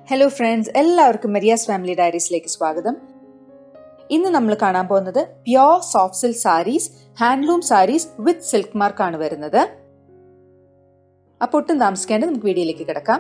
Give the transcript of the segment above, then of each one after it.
hello friends എല്ലാവർക്കും Maria's family ഡയറീസിലേക്ക് സ്വാഗതം ഇന്ന് നമ്മൾ കാണാൻ പോകുന്നത് pure soft silk saris handloom saris with silk mark ആണ് വരുന്നത് അപ്പോൾ ഒട്ടും താമസിക്കാണ്ട് നമുക്ക് വീഡിയോയിലേക്ക് കിടക്കാം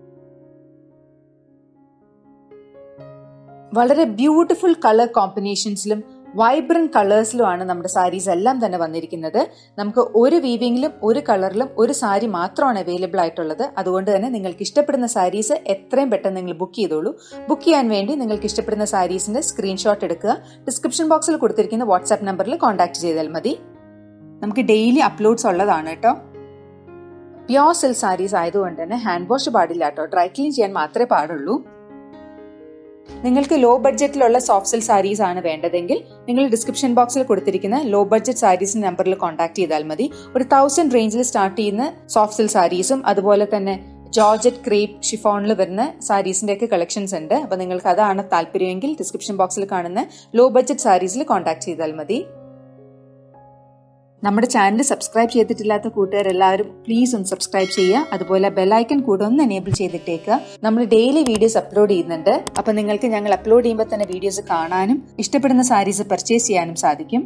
വളരെ ബ്യൂട്ടിഫുൾ കളർ കോമ്പിനേഷൻസിലും വൈബ്രന്റ് കളേഴ്സിലുമാണ് നമ്മുടെ സാരീസ് എല്ലാം തന്നെ വന്നിരിക്കുന്നത് നമുക്ക് ഒരു വീവിങ്ങിലും ഒരു കളറിലും ഒരു സാരി മാത്രമാണ് അവൈലബിൾ ആയിട്ടുള്ളത് അതുകൊണ്ട് തന്നെ നിങ്ങൾക്ക് ഇഷ്ടപ്പെടുന്ന സാരീസ് എത്രയും പെട്ടെന്ന് നിങ്ങൾ ബുക്ക് ചെയ്തോളൂ ബുക്ക് ചെയ്യാൻ വേണ്ടി നിങ്ങൾക്ക് ഇഷ്ടപ്പെടുന്ന സാരീസിന്റെ സ്ക്രീൻഷോട്ട് എടുക്കുക ഡിസ്ക്രിപ്ഷൻ ബോക്സിൽ കൊടുത്തിരിക്കുന്ന വാട്സാപ്പ് നമ്പറിൽ കോൺടാക്ട് ചെയ്താൽ മതി നമുക്ക് ഡെയിലി അപ്ലോഡ്സ് ഉള്ളതാണ് കേട്ടോ പ്യോർ സിൽക്ക് സാരീസ് ആയതുകൊണ്ട് തന്നെ ഹാൻഡ് വാഷ് പാടില്ല കേട്ടോ ഡ്രൈ ക്ലീൻ ചെയ്യാൻ മാത്രമേ പാടുള്ളൂ നിങ്ങൾക്ക് ലോ ബഡ്ജറ്റിലുള്ള സോഫ്റ്റ് സിൽക്ക് സാരീസ് ആണ് വേണ്ടതെങ്കിൽ നിങ്ങൾ ഡിസ്ക്രിപ്ഷൻ ബോക്സിൽ കൊടുത്തിരിക്കുന്ന ലോ ബഡ്ജറ്റ് സാരീസ് നമ്പറിൽ കോൺടാക്ട് ചെയ്താൽ മതി ഒരു തൗസൻഡ് റേഞ്ചിൽ സ്റ്റാർട്ട് ചെയ്യുന്ന സോഫ്റ്റ് സിൽക്ക് സാരീസും അതുപോലെ തന്നെ ജോർജറ്റ് ക്രീപ്പ് ഷിഫോണിൽ വരുന്ന സാരീസിന്റെ ഒക്കെ കളക്ഷൻസ് ഉണ്ട് അപ്പൊ നിങ്ങൾക്ക് അതാണ് താല്പര്യമെങ്കിൽ ഡിസ്ക്രിപ്ഷൻ ബോക്സിൽ കാണുന്ന ലോ ബഡ്ജറ്റ് സാരീസിൽ കോൺടാക്ട് ചെയ്താൽ മതി നമ്മുടെ ചാനൽ സബ്സ്ക്രൈബ് ചെയ്തിട്ടില്ലാത്ത കൂട്ടുകാരെല്ലാവരും പ്ലീസ് ഒന്ന് സബ്സ്ക്രൈബ് ചെയ്യുക അതുപോലെ ബെലൈക്കൺ കൂടെ ഒന്ന് എനേബിൾ ചെയ്തിട്ടേക്കുക നമ്മൾ ഡെയിലി വീഡിയോസ് അപ്ലോഡ് ചെയ്യുന്നുണ്ട് അപ്പൊ നിങ്ങൾക്ക് ഞങ്ങൾ അപ്ലോഡ് ചെയ്യുമ്പോൾ തന്നെ വീഡിയോസ് കാണാനും ഇഷ്ടപ്പെടുന്ന സാരീസ് പർച്ചേസ് ചെയ്യാനും സാധിക്കും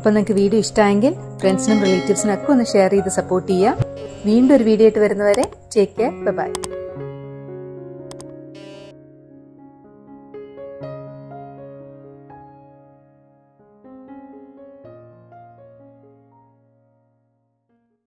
അപ്പം നിങ്ങൾക്ക് വീഡിയോ ഇഷ്ടമായെങ്കിൽ ഫ്രണ്ട്സിനും റിലേറ്റീവ്സിനും ഒക്കെ ഒന്ന് ഷെയർ ചെയ്ത് സപ്പോർട്ട് ചെയ്യുക വീണ്ടും ഒരു വീഡിയോ ആയിട്ട് വരുന്നവരെ ടേക്ക് കെയർ ബൈ